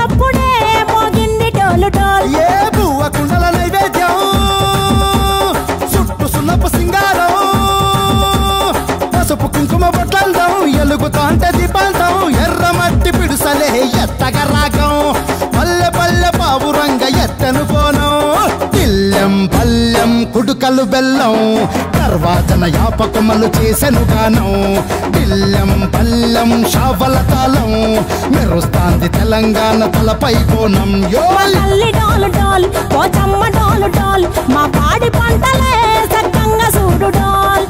అప్పుడే మోగింది డోలు డోల్ ఏ బువ్వ కుండల నైవేద్యం చుట్టు సున్నపు సింగారం పసుపు కుంకుమ బొట్లందం ఎలుగుతాంటే దీపాంతం ఎర్రమట్టి పిడుసలే ఎత్తగ రాగం పల్లె పల్లె పావురంగ ఎత్తను పోనం తిల్లెం పల్లెం కుడుకలు బెల్లం తర్వాతన యాపకమలు చేసెను గానం తిల్లెం పల్లెం షావల తాళం మెరుస్తాంది తెలంగాణ తలపై కోణం మా యోల్ తల్లి డోలు డోల్ పోచమ్మ డోలు డోల్ మా పాడి పంటలే సక్కంగా చూడు డోల్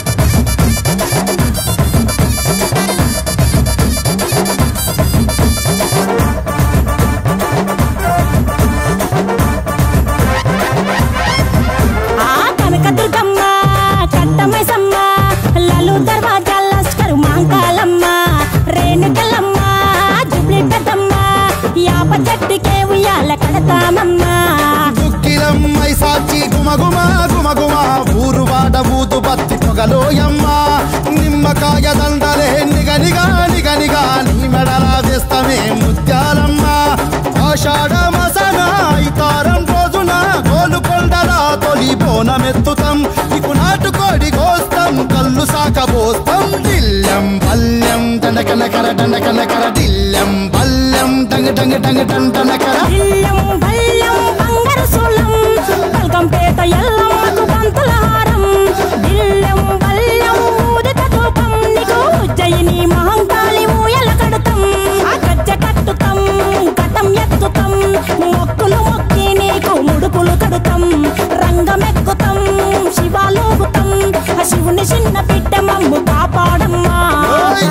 ఆ కనకదుర్గమ్మ కట్టమైసమ్మ లలు దర్వాజా లస్కరు మాంకాలమ్మ రేణుకలమ్మ జుబ్లి పెద్దమ్మ యాప చెట్టుకే ఉయ్యాల కడతామమ్మ దుక్కిలమ్మై సాచి గుమగుమ గుమగుమ ఊరు వాడ ఊదు బత్తి పొగలోయమ్మ నిమ్మకాయ దండలే నిగనిగా నిగనిగా నీ మెడల వేస్తమే ముత్యాలమ్మ ఆషాఢ మసన ఇతారం రోజున గోలుకొండల తొలి బోనమెత్తుతాం నీకు నాటుకోడి కోస్తాం కళ్ళు సాకబోస్తాం దిల్లెం పల్లెం దండకనకర దండకనకర దిల్లెం పల్లెం డంగ డంగ డంగ డండనకర ఇల్లం బల్లం బంగారు సోళం బల్కంపేట ఎల్లమ్మకు పంతుల హారం ఇల్లం బల్లం ఊదిత ధూపం నీకు ఉజ్జయిని మహంకాళి ఊయల కడుతాం ఆ గజ్జ కట్టుతాం కటం ఎత్తుతాం మొక్కులు మొక్కి నీకు ముడుపులు కడుతాం రంగమెక్కుతాం శివాలోగుతాం ఆ శివుని చిన్న బిడ్డ మమ్ము కాపాడమ్మా ఓయ్!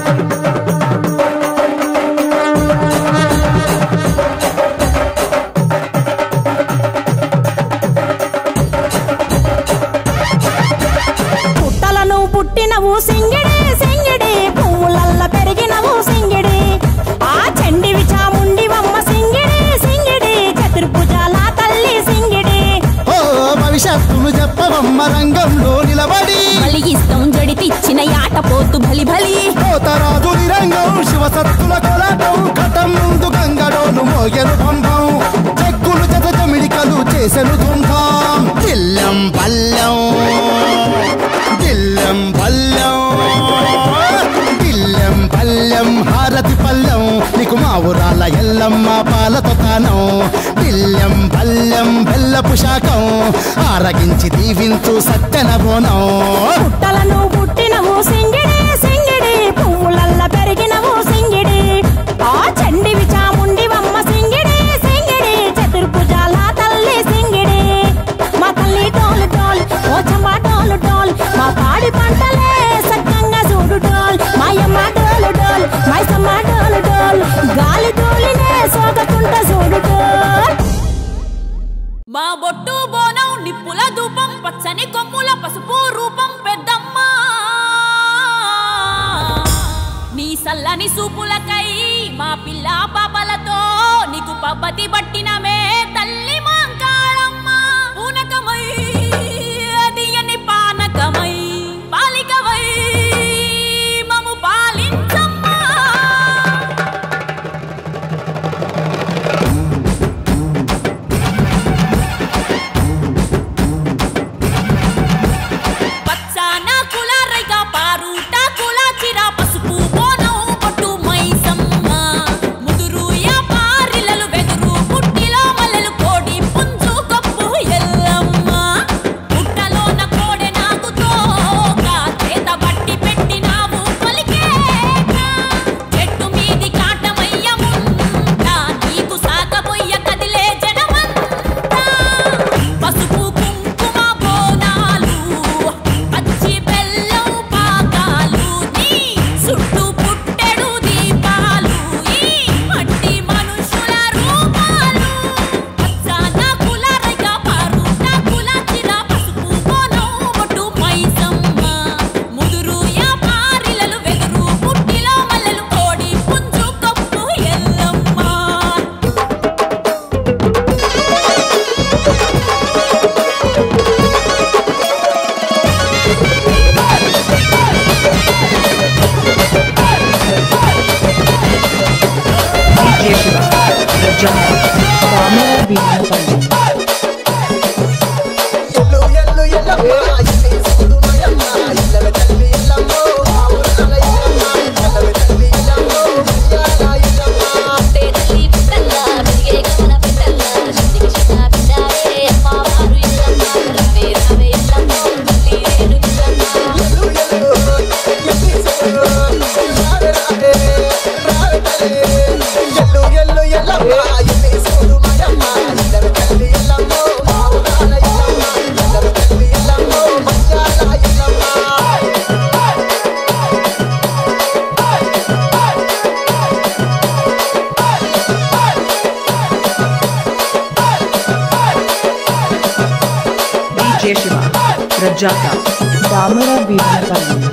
పుట్టలను పుట్టినవు సింగిడి సింగిడి పువ్వులల్ల పెరిగినవు సింగిడి ఆ చండివి చాముండివమ్మ సింగిడి సింగిడి చతుర్భుజాల తల్లి సింగిడి ఓ భవిష్యత్తును చెప్పవమ్మ రంగంలో నిలబడి బలిగిస్తాం జడితిచ్చిన యాట పోతు బలి బలి కోతరాజు రంగం శివసత్తుల కొలాటం కటం ముందు గంగడోలు మోగెను పంపం చెక్కులు జత జమిడికలు చేసెను తుంటాం దిల్లం పల్లెం దిల్లం పల్లెం దిల్లం పల్లెం హారతి పల్లెం నీకు మా ఊరాల ఎల్లమ్మ పాలతో తానం దిల్లం పల్లెం బెల్లపు శాఖం ఆరగించి దీవించు సత్తెన బోనం పుట్టలను పుట్టినవు సింగిడి సింగిడి పువ్వులల్ల పెరిగినవు సింగిడి ఆ చండివి చాముండివమ్మ సింగిడి సింగిడి చతుర్భుజాల తల్లి సింగిడి మా తల్లి డోలు డోల్ ఓచమ్మ డోలు డోల్ మా పాడి పంటలే సక్కంగా చూడు డోల్ మాయమ్మ డోలు డోల్ మైసమ్మ డోలు డోల్ గాలి డోలినే సోకకుంట చూడు డోల్ మా బొట్టు బోనం నిప్పుల ధూపం పచ్చని కొమ్ముల పసుపు రూపం పెద్దమ్మ నీ సల్లని సూపులకై మా పిల్ల పాపలతో నీకు పబ్బతి పట్టినమే తల్లి మాంకాళమ్మ పూనకమై అదియని పానకమై పాలికవై మము పాలించమ్మా పచ్చాన కుల రైగ పారుట కుల చిర పసుపు బోనం బొట్టు మైసమ్మ ముదురు యా పారిలలు వెదురు పుట్టిలో మల్లెల Rajata, Damara Bhimapalli,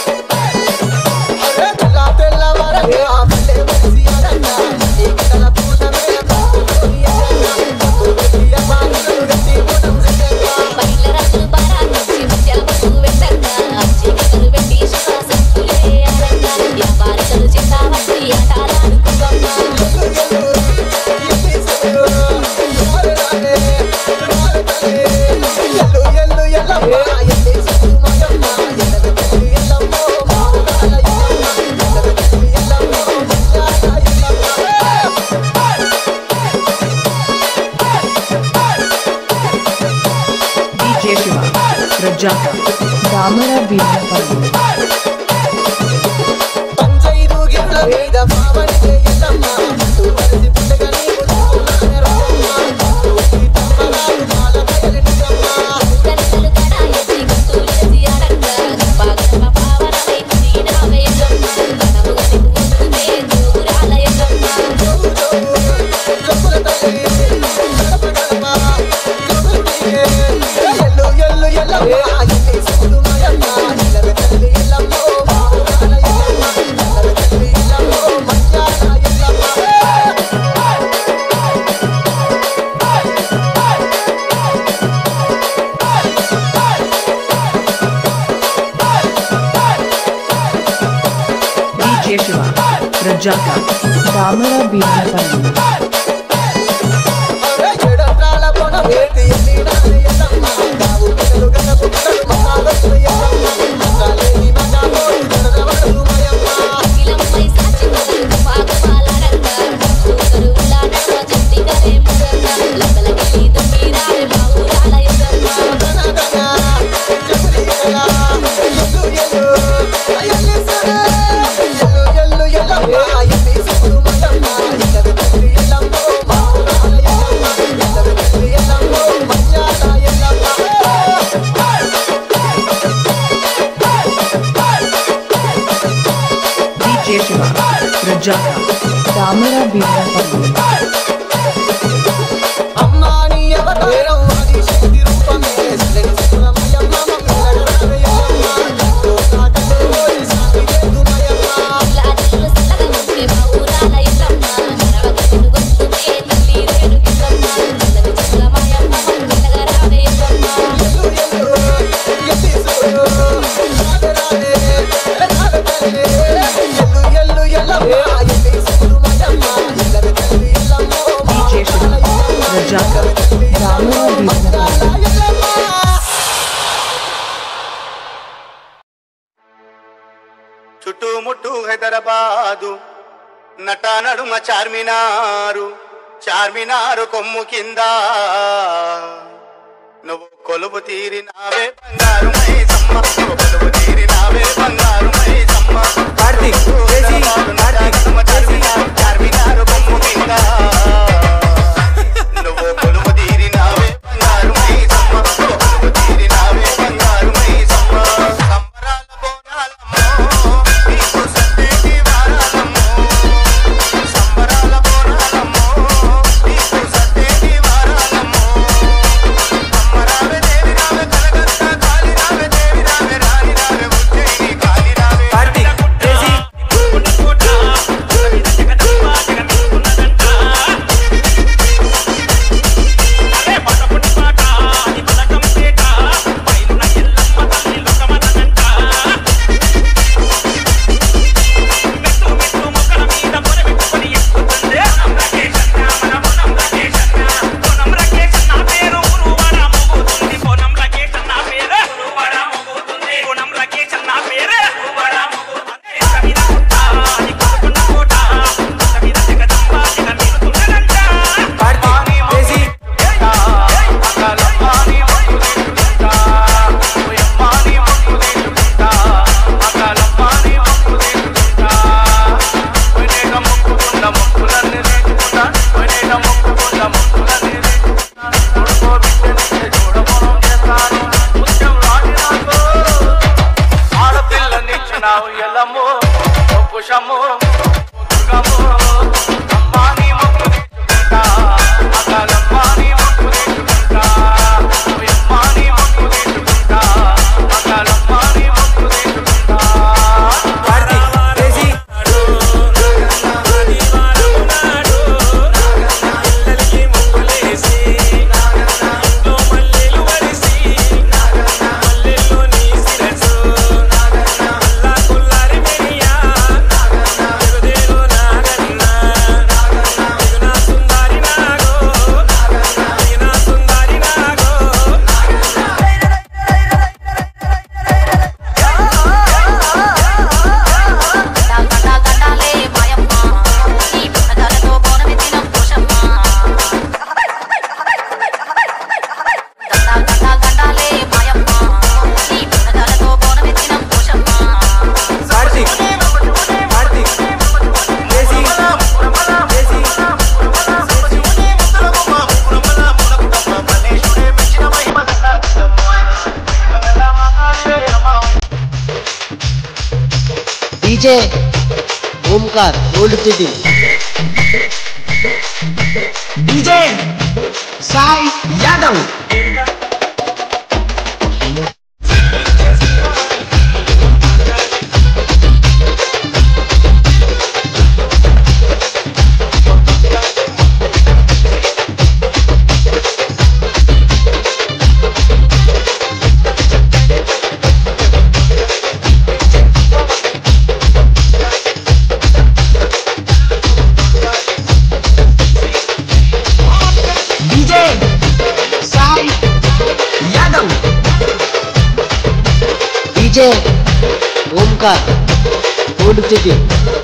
పైల రంగులు బారాకొచ్చి ముత్యాల పసుపు వెంటంగా చీకటలు పెట్టి సువాసనలే ఆడంగా వ్యాపారికలు చేస్తావట్టి ఆటాలాడుకుందమ్మా DJ Shiva, Rajata, Damara Bhimapalli, గంటలు కడాయెత్తి గుర్తులేసి ఆడంగా గంప పావనమై తీరావే Yellamma గణముగా నిలువుతుందే జోగురాల Yellamma DJ Shiva, Rajata, Damara Bhimapalli, ఇలమ్మై సాచి మొదలు పాగపాలాడంగా కూతురు ఉల్లాడంగా జంటి కరే ముగంగా లబ్బలకి దుమ్మిరావే మా ఊరాల Yellamma DJ Shiva, Rajata, Damara Bhimapalli, లాజులు సల్లగా ఉంటే మా ఊరాల ఎల్లమ్మ నడవగతిను గొంతుకే తల్లి రేణు కిల్లమ్మ నల్లని చెట్ల మాయమ్మ మంగళగా రావే Yellamma DJ Shiva, Rajata, Damara Bhimapalli, చుట్టుముట్టు హైదరాబాదు నట నడుమ చార్మినారు చార్మినారు కొమ్ము కింద నువ్వు కొలువు తీరినావే బంగారు మైసమ్మ నువ్వు కొలువు తీరినావే బంగారు మైసమ్మ కార్తీక్ చార్మినారు చార్మినారు కొమ్ము కింద నువ్వు కొలువు తీరినావే బంగారు మైసమ్మ నువ్వు కొలువు తీరినావే బంగారు మైసమ్మ సంబరాల బోనాలమ్మో నీకు సత్తేటి వారాలమ్మో సంబరాల బోనాలమ్మో నీకు సత్తేటి వారాలమ్మో అమ్మరావే దేవి రావే కలకత్తా కాలి రావే దేవి రావే రాణి రావే ఉజ్జయిని కాలి రావే Karthik DJ Omkar old city DJ Sai Yadav DJ Sai Yadav DJ Omkar old city